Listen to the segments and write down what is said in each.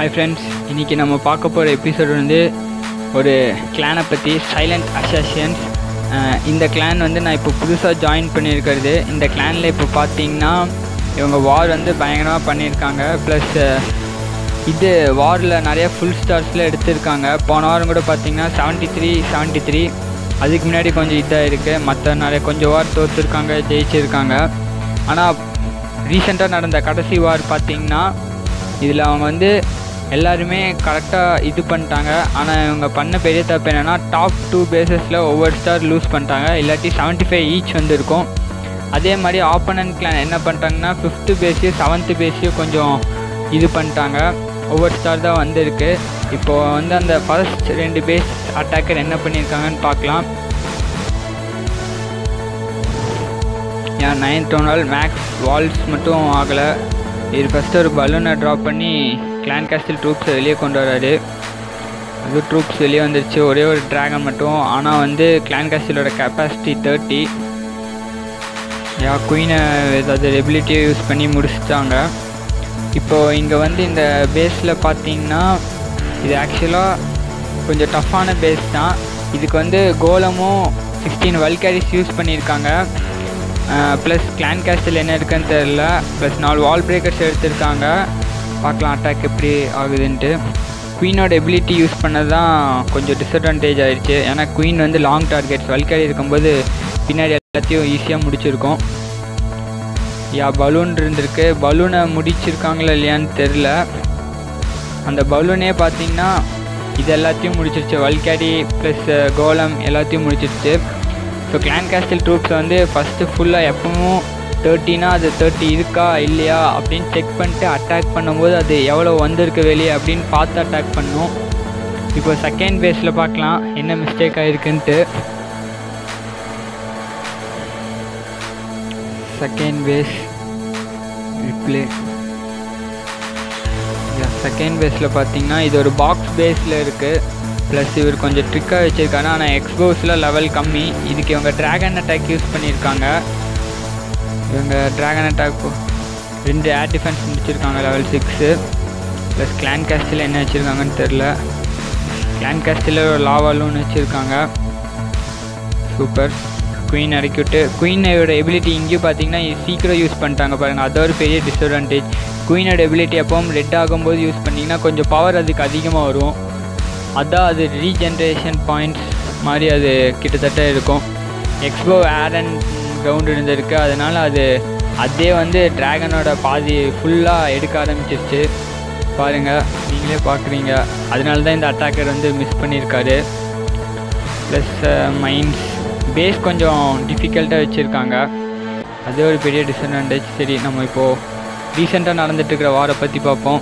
hi friends இன்றைக்கி நம்ம பார்க்க போகிற எபிசோடு வந்து ஒரு கிளானை பற்றி சைலண்ட் அசாசியன்ஸ் இந்த கிளான் வந்து நான் இப்போ புதுசாக ஜாயின் பண்ணியிருக்கிறது இந்த கிளானில் இப்போ பார்த்தீங்கன்னா இவங்க வார் வந்து பயங்கரமாக பண்ணியிருக்காங்க ப்ளஸ் இது வாரில் நிறைய ஃபுல் ஸ்டார்ஸில் எடுத்திருக்காங்க போன வாரம் கூட பார்த்தீங்கன்னா செவன்ட்டி த்ரீ செவன்ட்டி த்ரீ அதுக்கு முன்னாடி கொஞ்சம் இதாக இருக்குது மற்ற நிறைய கொஞ்சம் வார் தோற்றுருக்காங்க ஜெயிச்சிருக்காங்க ஆனால் ரீசெண்டாக நடந்த கடைசி வார் பார்த்தீங்கன்னா இதில் அவங்க வந்து எல்லாருமே கரெக்டாக இது பண்ணிட்டாங்க ஆனால் இவங்க பண்ண பெரிய தப்பு என்னென்னா டாப் டூ பேசஸில் ஒவ்வொரு ஸ்டார் லூஸ் பண்ணிட்டாங்க இல்லாட்டி செவன்ட்டி ஃபைவ் ஈச் வந்துருக்கும் அதே மாதிரி ஆப்பனன்ட் கிளான் என்ன பண்ணிட்டாங்கன்னா ஃபிஃப்த்து பேஸையும் செவன்த்து பேஸையும் கொஞ்சம் இது பண்ணிட்டாங்க ஒவ்வொரு ஸ்டார் தான் வந்திருக்கு இப்போது வந்து அந்த ஃபர்ஸ்ட் ரெண்டு பேஸ் அட்டாக்கர் என்ன பண்ணியிருக்காங்கன்னு பார்க்கலாம் ஏன் நைன் டோனால் மேக்ஸ் வால்ஸ் மட்டும் ஆகலை இது ஃபஸ்ட்டு ஒரு பலூனை ட்ராப் பண்ணி கிளான் கேஸ்டில் ட்ரூப்ஸை வெளியே கொண்டு வராரு அது ட்ரூப்ஸ் வெளியே வந்துருச்சு ஒரே ஒரு ட்ராகன் மட்டும் ஆனால் வந்து கிளான் கேஸ்டிலோட கெப்பாசிட்டி தேர்ட்டி யா குயினை ஏதாவது எபிலிட்டியை யூஸ் பண்ணி முடிச்சிட்டாங்க இப்போது இங்கே வந்து இந்த பேஸில் பார்த்தீங்கன்னா இது ஆக்சுவலாக கொஞ்சம் டஃப்பான பேஸ் தான் இதுக்கு வந்து கோலமும் சிக்ஸ்டீன் வல்கேரிஸ் யூஸ் பண்ணியிருக்காங்க ப்ளஸ் கிளான் கேஸ்டில் என்ன இருக்குன்னு தெரில ப்ளஸ் நாலு வால் பிரேக்கர்ஸ் எடுத்திருக்காங்க பார்க்கலாம் அட்டாக் எப்படி ஆகுதுன்ட்டு குயினோட எபிலிட்டி யூஸ் பண்ணது தான் கொஞ்சம் டிஸ்அட்வான்டேஜ் ஆயிடுச்சு ஏன்னா குயின் வந்து லாங் டார்கெட்ஸ் வல்கேரி இருக்கும்போது பின்னாடி எல்லாத்தையும் ஈஸியாக முடிச்சிருக்கோம் யா பலூன் இருந்திருக்கு பலூனை முடிச்சிருக்காங்களா இல்லையான்னு தெரில அந்த பலூனே பார்த்தீங்கன்னா இது எல்லாத்தையும் முடிச்சிருச்சு வல்கேரி ப்ளஸ் கோலம் எல்லாத்தையும் முடிச்சிருச்சு ஸோ கிளான் கேஸ்டில் ட்ரூப்ஸ் வந்து ஃபஸ்ட்டு ஃபுல்லாக எப்பவும் தேர்ட்டினா அது தேர்ட்டி இருக்கா இல்லையா அப்படின்னு செக் பண்ணிட்டு அட்டாக் பண்ணும்போது அது எவ்வளோ வந்திருக்கு வெளியே அப்படின்னு பார்த்து அட்டாக் பண்ணும் இப்போ செகண்ட் பேஸில் பார்க்கலாம் என்ன மிஸ்டேக் ஆகிருக்குன்ட்டு செகண்ட் பேஸ் ரிப்ளே செகண்ட் பேஸில் பார்த்தீங்கன்னா இது ஒரு பாக்ஸ் பேஸில் இருக்குது ப்ளஸ் இவர் கொஞ்சம் ட்ரிக்காக வச்சுருக்காரு ஆனால் எக்ஸ்போஸில் லெவல் கம்மி இதுக்கு இவங்க ட்ராகன் அட்டாக் யூஸ் பண்ணியிருக்காங்க இவங்க ட்ராகன் அட்டாக் ரெண்டு ஏர் டிஃபென்ஸ் முடிச்சிருக்காங்க level six plus clan castle என்ன வச்சுருக்காங்கன்னு தெரில கிளான் கேஸ்டில் ஒரு லாவாலும் வச்சுருக்காங்க சூப்பர் குயின் இறக்கிவிட்டு குயினோட எபிலிட்டி இங்கேயும் பார்த்தீங்கன்னா சீக்கிரம் யூஸ் பண்ணிட்டாங்க பாருங்கள் அது ஒரு பெரிய டிஸ்அட்வான்டேஜ் குயினோட எபிலிட்டி எப்பவும் ரெட் ஆகும்போது யூஸ் பண்ணிங்கன்னா கொஞ்சம் பவர் அதுக்கு அதிகமாக வரும் அதான் அது ரீஜென்ரேஷன் பாயிண்ட்ஸ் மாதிரி அது கிட்டத்தட்ட இருக்கும் எக்ஸ்போ ஏர் அண்ட் கிரவுண்ட் இருந்திருக்கு அதனால் அது அதே வந்து ட்ராகனோட பாதி ஃபுல்லாக எடுக்க ஆரம்பிச்சிருச்சு பாருங்கள் நீங்களே பார்க்குறீங்க அதனால தான் இந்த அட்டாக்கர் வந்து மிஸ் பண்ணியிருக்காரு ப்ளஸ் மைண்ட்ஸ் பேஸ் கொஞ்சம் டிஃபிகல்ட்டாக வச்சுருக்காங்க அது ஒரு பெரிய டிஸ்அட்வான்டேஜ் சரி நம்ம இப்போது ரீசெண்டாக நடந்துட்டுருக்கிற வாரை பற்றி பார்ப்போம்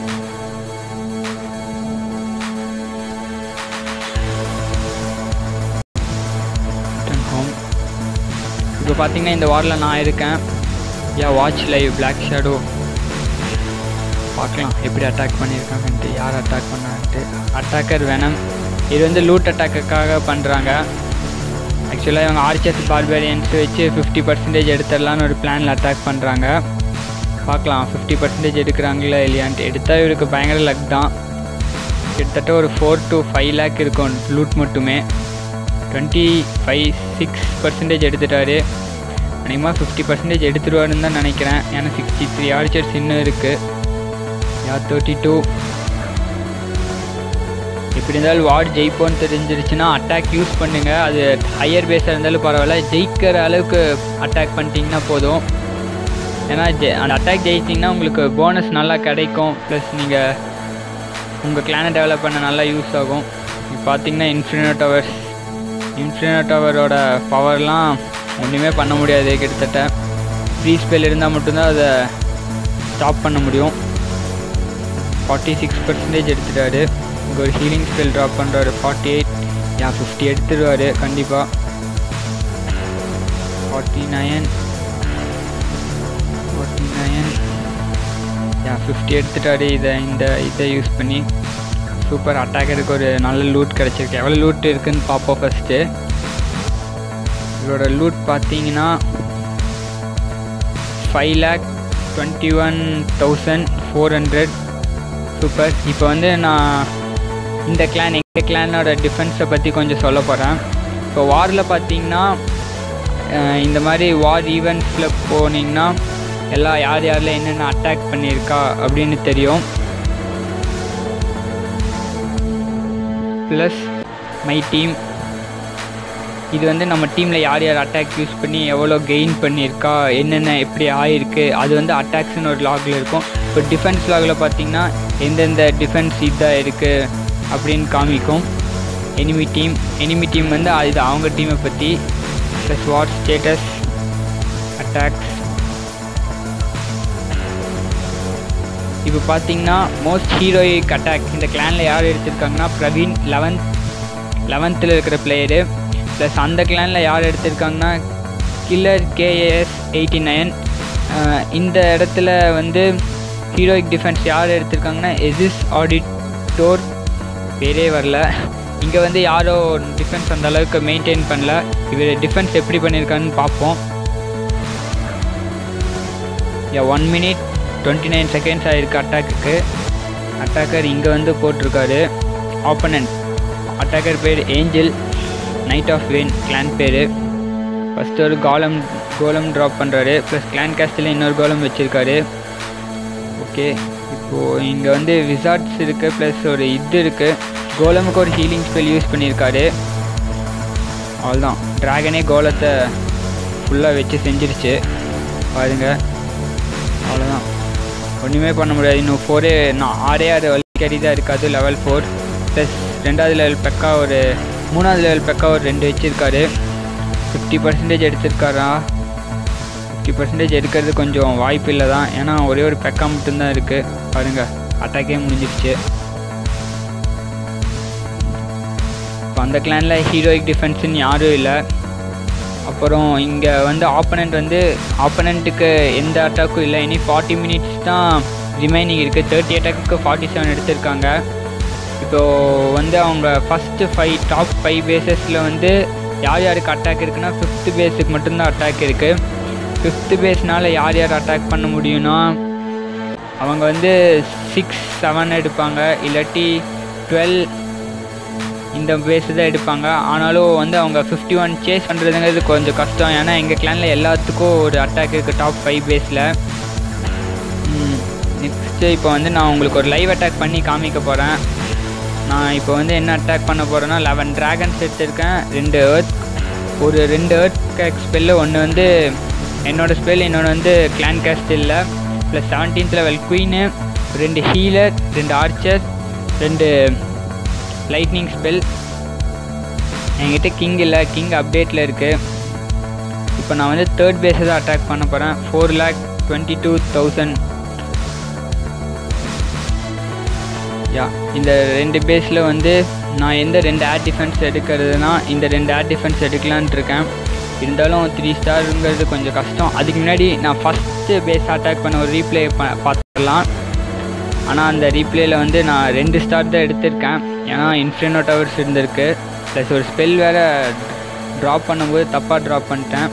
ஹோம் இப்போ பார்த்தீங்கன்னா இந்த வாரில் நான் இருக்கேன் yeah watch live Black Shadow பார்க்கலாம் எப்படி அட்டாக் பண்ணியிருக்காங்கன்ட்டு யார் அட்டாக் பண்ணான்ட்டு அட்டாக்கர் வேணும் இது வந்து லூட் அட்டாக்குக்காக பண்ணுறாங்க ஆக்சுவலாக இவங்க ஆர்ச்சர்ஸ் பார்பேரியன்ஸ் வச்சு ஃபிஃப்டி பர்சன்டேஜ் எடுத்துடலான்னு ஒரு பிளானில் அட்டாக் பண்ணுறாங்க பார்க்கலாம் ஃபிஃப்டி பர்சன்டேஜ் எடுக்கிறாங்களா இல்லையான்ட்டு எடுத்தால் இவருக்கு பயங்கர லக் தான் கிட்டத்தட்ட ஒரு ஃபோர் டு ஃபைவ் லேக் இருக்கும் லூட் மட்டுமே டுவெண்ட்டி ஃபைவ் சிக்ஸ் பர்சன்டேஜ் எடுத்துட்டாரு அநேகமாக ஃபிஃப்டி பர்சன்டேஜ் எடுத்துருவாருன்னு தான் நினைக்கிறேன் ஏன்னா சிக்ஸ்டி த்ரீ ஆர்ச்சர்ஸ் இன்னும் இருக்குது யார் தேர்ட்டி டூ எப்படி இருந்தாலும் வார்டு ஜெயிப்போன்னு தெரிஞ்சிருச்சுன்னா அட்டாக் யூஸ் பண்ணுங்கள் அது ஹையர் பேஸாக இருந்தாலும் பரவாயில்ல ஜெயிக்கிற அளவுக்கு அட்டாக் பண்ணிட்டீங்கன்னா போதும் ஏன்னா ஜெ அந்த அட்டாக் ஜெயிச்சிங்கன்னா உங்களுக்கு போனஸ் நல்லா கிடைக்கும் ப்ளஸ் நீங்கள் உங்கள் கிளானை டெவலப் பண்ண நல்லா யூஸ் ஆகும் இப்போ பார்த்தீங்கன்னா இன்ஃபினிட் டவர்ஸ் இன்ஃபினிட் டவரோட பவர்லாம் ஒன்றுமே பண்ண முடியாது கிட்டத்தட்ட ஃப்ரீ ஸ்பெல் இருந்தால் மட்டும்தான் அதை ஸ்டாப் பண்ண முடியும் ஃபார்ட்டி சிக்ஸ் பர்சன்டேஜ் எடுத்துட்டாரு இங்கே ஒரு ஹீலிங் ஸ்பெல் ட்ராப் பண்ணுறாரு ஃபார்ட்டி எயிட் யா ஃபிஃப்டி எடுத்துருவார் கண்டிப்பாக ஃபார்ட்டி நைன் ஃபார்ட்டி நைன் யா ஃபிஃப்டி எடுத்துட்டாரு இதை இந்த இதை யூஸ் பண்ணி சூப்பர் அட்டாக்கருக்கு ஒரு நல்ல லூட் கிடச்சிருக்கு எவ்வளோ லூட் இருக்குதுன்னு பார்ப்போம் ஃபஸ்ட்டு இதோட லூட் பார்த்தீங்கன்னா five lakh twenty one thousand four hundred super இப்போ வந்து நான் இந்த கிளான் எங்கள் கிளானோட டிஃபென்ஸை பற்றி கொஞ்சம் சொல்ல போகிறேன் இப்போ வாரில் பார்த்தீங்கன்னா அஹ், இந்த மாதிரி வார் ஈவெண்ட்ஸில் போனீங்கன்னா எல்லாம் யார் யாரில் என்னென்ன அட்டாக் பண்ணியிருக்கா அப்படின்னு தெரியும் ப்ளஸ் மை டீம் இது வந்து நம்ம டீமில் யார் யார் அட்டாக் யூஸ் பண்ணி எவ்வளோ கெயின் பண்ணியிருக்கா என்னென்ன எப்படி ஆயிருக்கு அது வந்து அட்டாக்ஸ்னு ஒரு லாகில் இருக்கும் இப்போ டிஃபென்ஸ் லாகில் பார்த்தீங்கன்னா எந்தெந்த டிஃபென்ஸ் இதாக இருக்குது அப்படின்னு காமிக்கும் எனிமி டீம் எனிமி டீம் வந்து அது அவங்க டீமை பற்றி ப்ளஸ் வாட் ஸ்டேட்டஸ் அட்டாக்ஸ் இப்போ பார்த்தீங்கன்னா மோஸ்ட் ஹீரோயிக் அட்டாக் இந்த கிளானில் யார் எடுத்திருக்காங்கன்னா பிரவீன் லெவன்த் லெவன்த்தில் இருக்கிற பிளேயரு ப்ளஸ் அந்த கிளானில் யார் எடுத்திருக்காங்கன்னா கில்லர் கேஏஎஸ் எயிட்டி நைன் இந்த இடத்துல வந்து ஹீரோயிக் டிஃபென்ஸ் யார் எடுத்திருக்காங்கன்னா எசிஸ் ஆடிட்டோர் பேரே வரல இங்கே வந்து யாரோ டிஃபென்ஸ் அந்த அளவுக்கு மெயின்டைன் பண்ணல இவர் டிஃபென்ஸ் எப்படி பண்ணியிருக்கான்னு பார்ப்போம் yeah one minute twenty nine seconds ஆகிருக்கு அட்டாக்குக்கு அட்டாக்கர் இங்கே வந்து போட்டிருக்காரு ஆப்பனண்ட் அட்டாக்கர் பேர் Angel Knight of Vein clan பேர் ஃபஸ்ட்டு ஒரு காலம் கோலம் ட்ராப் பண்ணுறாரு ப்ளஸ் கிளான் கேஸ்டில் இன்னொரு கோலம் வச்சுருக்காரு ஓகே இப்போது இங்கே வந்து விசார்ட்ஸ் இருக்குது ப்ளஸ் ஒரு இது இருக்குது கோலமுக்கு ஒரு ஹீலிங் ஸ்பெல் யூஸ் பண்ணியிருக்காரு அவ்வளோதான் ட்ராகனே கோலத்தை ஃபுல்லாக வச்சு செஞ்சிருச்சு பாருங்க அவ்வளோதான் ஒன்றுமே பண்ண முடியாது இன்னும் ஃபோரே நான் ஆறே ஆறு வலிக்கடி தான் இருக்காது லெவல் ஃபோர் ப்ளஸ் ரெண்டாவது லெவல் பெக்கா ஒரு மூணாவது லெவல் பெக்கா ஒரு ரெண்டு வச்சுருக்காரு ஃபிஃப்டி பர்சன்டேஜ் எடுத்திருக்காரா ஃபிஃப்டி பர்சன்டேஜ் எடுக்கிறது கொஞ்சம் வாய்ப்பு இல்லை தான் ஏன்னா ஒரே ஒரு பெக்கா மட்டும்தான் இருக்குது பாருங்கள் அட்டாக்கே முடிஞ்சிருச்சு இப்போ அந்த கிளானில் ஹீரோயிக் டிஃபென்ஸுன்னு யாரும் இல்லை அப்புறம் இங்கே வந்து ஆப்பனண்ட் வந்து ஆப்பனண்ட்டுக்கு எந்த அட்டாக்கும் இல்லை இனி ஃபார்ட்டி மினிட்ஸ் தான் ரிமைனிங் இருக்குது தேர்ட்டி அட்டாக்கு ஃபார்ட்டி செவன் எடுத்திருக்காங்க இப்போது வந்து அவங்க ஃபஸ்ட்டு ஃபைவ் டாப் ஃபைவ் பேசஸில் வந்து யார் யாருக்கு அட்டாக் இருக்குன்னா ஃபிஃப்த்து பேஸுக்கு மட்டும்தான் அட்டாக் இருக்குது ஃபிஃப்த்து பேஸ்னால் யார் யார் அட்டாக் பண்ண முடியும்னா அவங்க வந்து சிக்ஸ் செவன் எடுப்பாங்க இல்லாட்டி டுவெல் இந்த பேஸ் தான் எடுப்பாங்க ஆனாலும் வந்து அவங்க ஃபிஃப்டி ஒன் சேஸ் பண்ணுறதுங்கிறது கொஞ்சம் கஷ்டம் ஏன்னா எங்கள் கிளானில் எல்லாத்துக்கும் ஒரு அட்டாக் இருக்குது டாப் ஃபைவ் பேஸில் நெக்ஸ்ட்டு இப்போ வந்து நான் உங்களுக்கு ஒரு லைவ் அட்டாக் பண்ணி காமிக்க போகிறேன் நான் இப்போ வந்து என்ன அட்டாக் பண்ண போகிறேன்னா லெவன் ட்ராகன்ஸ் எடுத்திருக்கேன் ரெண்டு ஏர்த் ஒரு ரெண்டு ஏர்த் கேக் ஸ்பெல்லு ஒன்று வந்து என்னோடய ஸ்பெல் இன்னொன்று வந்து clan castle plus seventeenth level queen ரெண்டு ஹீலர் ரெண்டு ஆர்ச்சர் ரெண்டு லைட்னிங் ஸ்பெல் என்கிட்ட கிங் இல்லை கிங் அப்டேட்டில் இருக்குது இப்போ நான் வந்து தேர்ட் பேஸை தான் அட்டாக் பண்ண போகிறேன் four lakh twenty two thousand yeah இந்த ரெண்டு பேஸில் வந்து நான் எந்த ரெண்டு ஏர் டிஃபென்ஸ் எடுக்கிறதுனா இந்த ரெண்டு ஏர் டிஃபென்ஸ் எடுக்கலான்ட்டு இருக்கேன் இருந்தாலும் த்ரீ ஸ்டாருங்கிறது கொஞ்சம் கஷ்டம் அதுக்கு முன்னாடி நான் ஃபஸ்ட்டு பேஸ் அட்டாக் பண்ண ஒரு ரீப்ளே ப பார்த்துக்கலாம் ஆனால் அந்த ரீப்ளேயில் வந்து நான் ரெண்டு ஸ்டார் தான் எடுத்திருக்கேன் ஏன்னா இன்ஃபினினோ டவர்ஸ் இருந்திருக்கு ப்ளஸ் ஒரு ஸ்பெல் வேறு ட்ராப் பண்ணும்போது தப்பாக ட்ராப் பண்ணிட்டேன்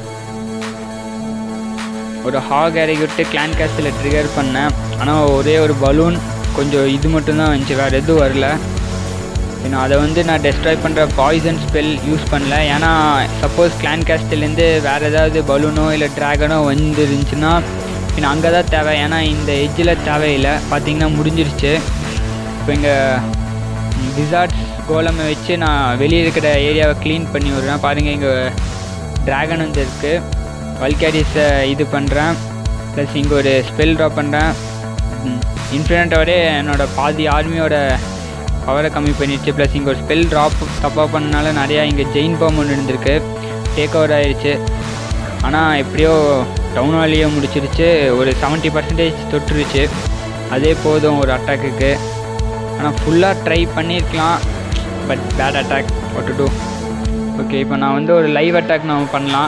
ஒரு ஹாக் இறக்கிவிட்டு கிளான் கேஸ்டில் ட்ரிகர் பண்ணேன் ஆனால் ஒரே ஒரு பலூன் கொஞ்சம் இது மட்டும்தான் வந்துச்சு வேறு எதுவும் வரல ஏன்னா அதை வந்து நான் டெஸ்ட்ராய் பண்ணுற பாய்சன் ஸ்பெல் யூஸ் பண்ணல ஏன்னா சப்போஸ் கிளான் கேஸ்டிலேருந்து வேறு ஏதாவது பலூனோ இல்லை ட்ராகனோ வந்துருந்துச்சுன்னா பின்ன அங்கே தான் தேவை ஏன்னா இந்த எஜ்ஜில் தேவையில்லை பார்த்தீங்கன்னா முடிஞ்சிருச்சு இப்போ இங்கே விசார்ட்ஸ் கோலமை வச்சு நான் வெளியே இருக்கிற ஏரியாவை க்ளீன் பண்ணி விடுறேன் பாருங்கள் இங்கே ட்ராகன் வந்து இருக்குது வல்கேரிஸை இது பண்ணுறேன் ப்ளஸ் இங்கே ஒரு ஸ்பெல் ட்ரா பண்ணுறேன் இன்ஃபினிட்டவரே என்னோட பாதி ஆர்மியோட பவரை கம்மி பண்ணிடுச்சு ப்ளஸ் இங்கே ஒரு ஸ்பெல் ட்ராப் தப்பாக பண்ணனால நிறையா இங்கே ஜெயின் பாம் ஒன்று இருந்திருக்கு டேக் ஓவர் ஆயிடுச்சு ஆனால் எப்படியோ டவுன் வாலியே முடிச்சிருச்சு ஒரு செவன்ட்டி பர்சன்டேஜ் தொட்டுருச்சு அதே போதும் ஒரு அட்டாக்குக்கு ஆனால் ஃபுல்லாக ட்ரை பண்ணியிருக்கலாம் பட் பேட் அட்டாக் ஒட்டு டூ ஓகே இப்போ நான் வந்து ஒரு லைவ் அட்டாக் நம்ம பண்ணலாம்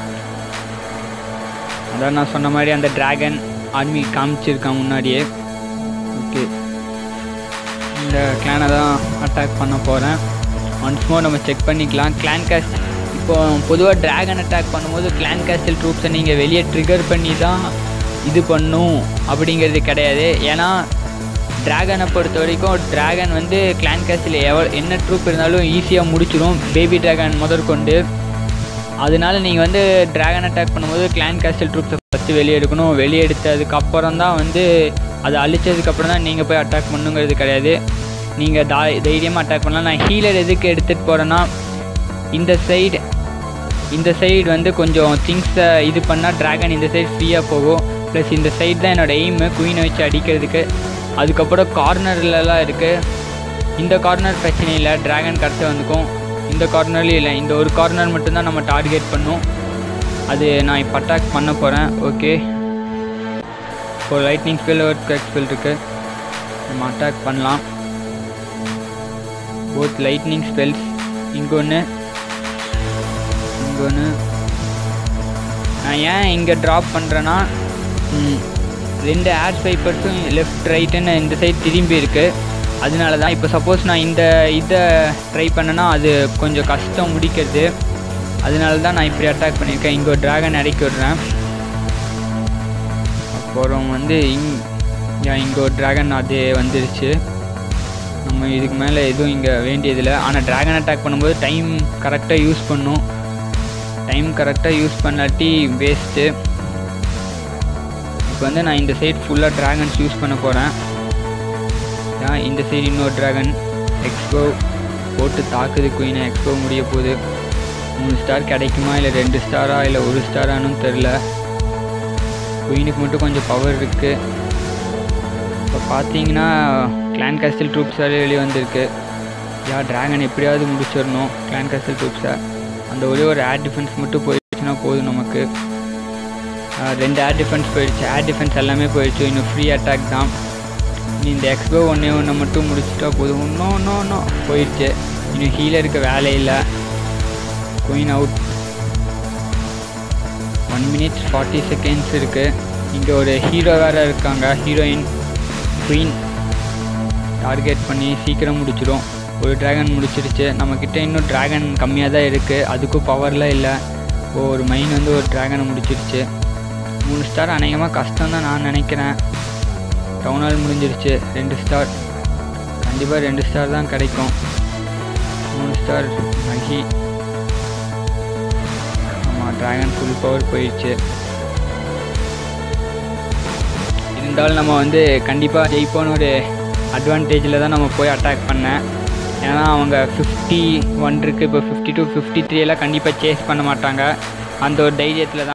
அதான் நான் சொன்ன மாதிரி அந்த டிராகன் ஆர்மி காமிச்சிருக்கேன் முன்னாடியே ஓகே இந்த கிளானை தான் அட்டாக் பண்ண போகிறேன் ஒன்ஸ் மோர் நம்ம செக் பண்ணிக்கலாம் கிளான் கேஸ்ட் இப்போ பொதுவாக டிராகன் அட்டாக் பண்ணும்போது கிளான் கேஸ்டல் ட்ரூப்ஸை நீங்கள் வெளியே ட்ரிகர் பண்ணி தான் இது பண்ணும் அப்படிங்கிறது கிடையாது ஏன்னா டிராகனை பொறுத்த வரைக்கும் டிராகன் வந்து கிளான் கேஸ்டில் எவ்வளோ என்ன ட்ரூப் இருந்தாலும் ஈஸியாக முடிச்சிடும் பேபி டிராகன் முதற்கொண்டு அதனால நீங்கள் வந்து டிராகன் அட்டாக் பண்ணும்போது கிளான் கேஸ்டல் ட்ரூப்ஸை ஃபஸ்ட்டு வெளியே எடுக்கணும் வெளியே எடுத்ததுக்கப்புறம் தான் வந்து அதை அழிச்சதுக்கப்புறம் தான் நீங்கள் போய் அட்டாக் பண்ணுங்கிறது கிடையாது நீங்கள் தா தைரியமாக அட்டாக் பண்ணலாம் நான் ஹீலர் எதுக்கு எடுத்துகிட்டு போகிறேன்னா இந்த சைடு இந்த சைடு வந்து கொஞ்சம் திங்ஸை இது பண்ணால் டிராகன் இந்த சைடு ஃப்ரீயாக போகும் ப்ளஸ் இந்த சைடு தான் என்னோடய எய்மு குயினை வச்சு அடிக்கிறதுக்கு அதுக்கப்புறம் கார்னர்லலாம் இருக்குது இந்த கார்னர் பிரச்சனை இல்லை டிராகன் கடைசி வந்துக்கும் இந்த கார்னர்லேயும் இல்லை இந்த ஒரு கார்னர் மட்டும்தான் நம்ம டார்கெட் பண்ணும் அது நான் இப்போ அட்டாக் பண்ண போகிறேன் ஓகே இப்போ லைட்னிங் ஸ்பெல் ஒரு கிராக் ஸ்பெல் இருக்குது நம்ம அட்டாக் பண்ணலாம் போத் லைட்னிங் ஸ்பெல்ஸ் இங்கே ஒன்று இங்கே ஒன்று நான் ஏன் இங்கே ட்ராப் பண்ணுறேன்னா ரெண்டு ஏர் ஸ்வைப்பர்ஸும் லெஃப்ட் ரைட்டுன்னு இந்த சைடு திரும்பி இருக்குது அதனால தான் இப்போ சப்போஸ் நான் இந்த இதை ட்ரை பண்ணேன்னா அது கொஞ்சம் கஷ்டம் முடிக்கிறது அதனால தான் நான் இப்படி அட்டாக் பண்ணியிருக்கேன் இங்கே ஒரு ட்ராகன் இறக்கி விட்றேன் அப்புறம் வந்து இங் இங்கே ஒரு ட்ராகன் அது வந்துருச்சு நம்ம இதுக்கு மேலே எதுவும் இங்கே வேண்டியதில்லை ஆனால் ட்ராகன் அட்டாக் பண்ணும்போது டைம் கரெக்டாக யூஸ் பண்ணும் டைம் கரெக்டாக யூஸ் பண்ணாட்டி வேஸ்ட்டு இப்போ வந்து நான் இந்த சைடு ஃபுல்லாக ட்ராகன்ஸ் யூஸ் பண்ண போகிறேன் ஏன் இந்த சைடு இன்னொரு ட்ராகன் எக்ஸ்போ போட்டு தாக்குது குயினை எக்ஸ்போ முடிய போகுது மூணு ஸ்டார் கிடைக்குமா இல்லை ரெண்டு ஸ்டாரா இல்லை ஒரு ஸ்டாரானும் தெரில குயினுக்கு மட்டும் கொஞ்சம் பவர் இருக்குது இப்போ பார்த்தீங்கன்னா கிளான் கேஸ்டல் ட்ரூப்ஸாலே வெளியே வந்திருக்கு யா ட்ராகன் எப்படியாவது முடிச்சிடணும் கிளான் கேஸ்டல் ட்ரூப்ஸை அந்த ஒரே ஒரு ஏர் டிஃபென்ஸ் மட்டும் போயிடுச்சுன்னா போதும் நமக்கு ரெண்டு ஏர் டிஃபென்ஸ் போயிடுச்சு ஏர் டிஃபென்ஸ் எல்லாமே போயிடுச்சு இன்னும் ஃப்ரீ அட்டாக் தான் நீ இந்த எக்ஸ்போ ஒன்றே ஒன்று மட்டும் முடிச்சிட்டா போதும் இன்னும் இன்னும் இன்னும் போயிடுச்சு இன்னும் ஹீலருக்கு வேலை இல்லை queen out one minute forty seconds இருக்குது இங்கே ஒரு ஹீரோ வேறு இருக்காங்க ஹீரோயின் குயின் டார்கெட் பண்ணி சீக்கிரம் முடிச்சிடும் ஒரு ட்ராகன் முடிச்சிருச்சு நம்மக்கிட்ட இன்னும் ட்ராகன் கம்மியாக தான் இருக்குது அதுக்கும் பவர்லாம் இல்லை இப்போ ஒரு மைன் வந்து ஒரு ட்ராகனை முடிச்சிருச்சு மூணு ஸ்டார் அநேகமாக கஷ்டம் தான் நான் நினைக்கிறேன் டவுன் ஹால் முடிஞ்சிருச்சு ரெண்டு ஸ்டார் கண்டிப்பாக ரெண்டு ஸ்டார் தான் கிடைக்கும் மூணு ஸ்டார் மகி ஆமாம் ட்ராகன் ஃபுல் பவர் போயிடுச்சு இருந்தாலும் நம்ம வந்து கண்டிப்பாக ஜெயிப்போன்னு ஒரு அட்வான்டேஜில் தான் நம்ம போய் அட்டாக் பண்ணேன் ஏன்னா அவங்க ஃபிஃப்டி ஒன் இருக்குது இப்போ ஃபிஃப்டி டூ ஃபிஃப்டி த்ரீ எல்லாம் கண்டிப்பாக சேஸ் பண்ண மாட்டாங்க அந்த ஒரு தைரியத்தில் தான்